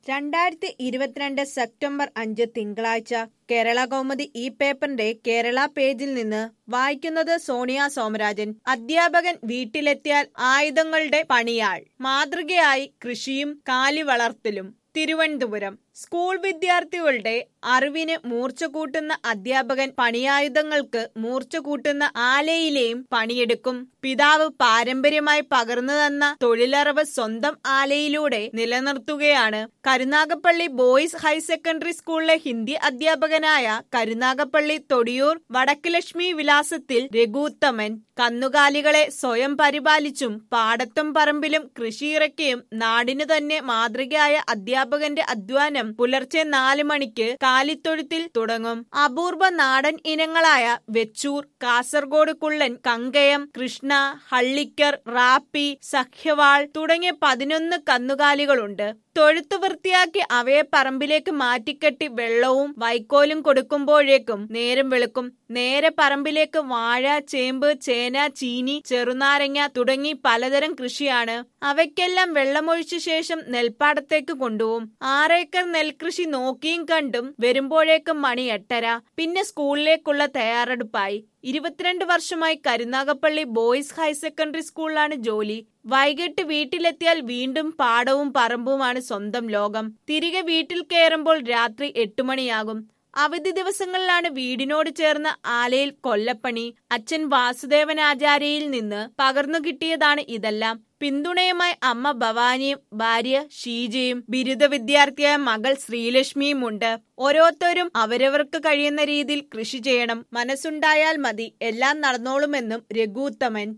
രണ്ടായിരത്തി ഇരുപത്തിരണ്ട് സെപ്റ്റംബർ അഞ്ച് തിങ്കളാഴ്ച കേരള കൗമുദി ഈ പേപ്പറിന്റെ കേരള പേജിൽ നിന്ന് വായിക്കുന്നത് സോണിയ സോമരാജൻ അധ്യാപകൻ വീട്ടിലെത്തിയാൽ ആയുധങ്ങളുടെ പണിയാൾ മാതൃകയായി കൃഷിയും കാലി വളർത്തലും തിരുവനന്തപുരം സ്കൂൾ വിദ്യാർത്ഥികളുടെ അറിവിന് മൂർച്ച കൂട്ടുന്ന അധ്യാപകൻ പണിയായുധങ്ങൾക്ക് മൂർച്ച കൂട്ടുന്ന ആലയിലെയും പണിയെടുക്കും പിതാവ് പാരമ്പര്യമായി പകർന്നു തന്ന തൊഴിലറിവ് സ്വന്തം ആലയിലൂടെ നിലനിർത്തുകയാണ് കരുനാഗപ്പള്ളി ബോയ്സ് ഹയർ സെക്കൻഡറി സ്കൂളിലെ ഹിന്ദി അധ്യാപകനായ കരുനാഗപ്പള്ളി തൊടിയൂർ വടക്കുലക്ഷ്മി വിലാസത്തിൽ രഘുത്തമൻ കന്നുകാലികളെ സ്വയം പരിപാലിച്ചും പാടത്തും പറമ്പിലും കൃഷിയിറക്കിയും നാടിനു തന്നെ മാതൃകയായ അധ്യാപകന്റെ അധ്വാനം പുലർച്ചെ നാല് മണിക്ക് കാലിത്തൊഴുത്തിൽ തുടങ്ങും അപൂർവ നാടൻ ഇനങ്ങളായ വെച്ചൂർ കാസർഗോഡ് കുള്ളൻ കങ്കയം കൃഷ്ണ ഹള്ളിക്കർ റാപ്പി സഖ്യവാൾ തുടങ്ങിയ പതിനൊന്ന് കന്നുകാലികളുണ്ട് തൊഴുത്ത് വൃത്തിയാക്കി അവയെ പറമ്പിലേക്ക് മാറ്റിക്കെട്ടി വെള്ളവും വൈക്കോലും കൊടുക്കുമ്പോഴേക്കും നേരം വെളുക്കും നേരെ പറമ്പിലേക്ക് വാഴ ചേമ്പ് ചേന ചീനി ചെറുനാരങ്ങ തുടങ്ങി പലതരം കൃഷിയാണ് അവയ്ക്കെല്ലാം വെള്ളമൊഴിച്ച ശേഷം നെൽപ്പാടത്തേക്ക് കൊണ്ടുപോകും ആറേക്കർ നെൽകൃഷി നോക്കിയും കണ്ടും വരുമ്പോഴേക്കും മണി എട്ടര പിന്നെ സ്കൂളിലേക്കുള്ള തയ്യാറെടുപ്പായി ഇരുപത്തിരണ്ട് വർഷമായി കരുനാഗപ്പള്ളി ബോയ്സ് ഹയർ സെക്കൻഡറി സ്കൂളിലാണ് ജോലി വൈകിട്ട് വീട്ടിലെത്തിയാൽ വീണ്ടും പാടവും പറമ്പുമാണ് സ്വന്തം ലോകം തിരികെ വീട്ടിൽ കയറുമ്പോൾ രാത്രി എട്ടു മണിയാകും അവധി ദിവസങ്ങളിലാണ് വീടിനോട് ചേർന്ന ആലയിൽ കൊല്ലപ്പണി അച്ഛൻ വാസുദേവനാചാര്യയിൽ നിന്ന് പകർന്നു കിട്ടിയതാണ് ഇതെല്ലാം പിന്തുണയുമായി അമ്മ ഭവാനിയും ഭാര്യ ഷീജയും ബിരുദ വിദ്യാർത്ഥിയായ മകൾ ശ്രീലക്ഷ്മിയും ഉണ്ട് ഓരോരുത്തരും അവരവർക്ക് കഴിയുന്ന രീതിയിൽ കൃഷി ചെയ്യണം മനസ്സുണ്ടായാൽ മതി എല്ലാം നടന്നോളുമെന്നും രഘുത്തമൻ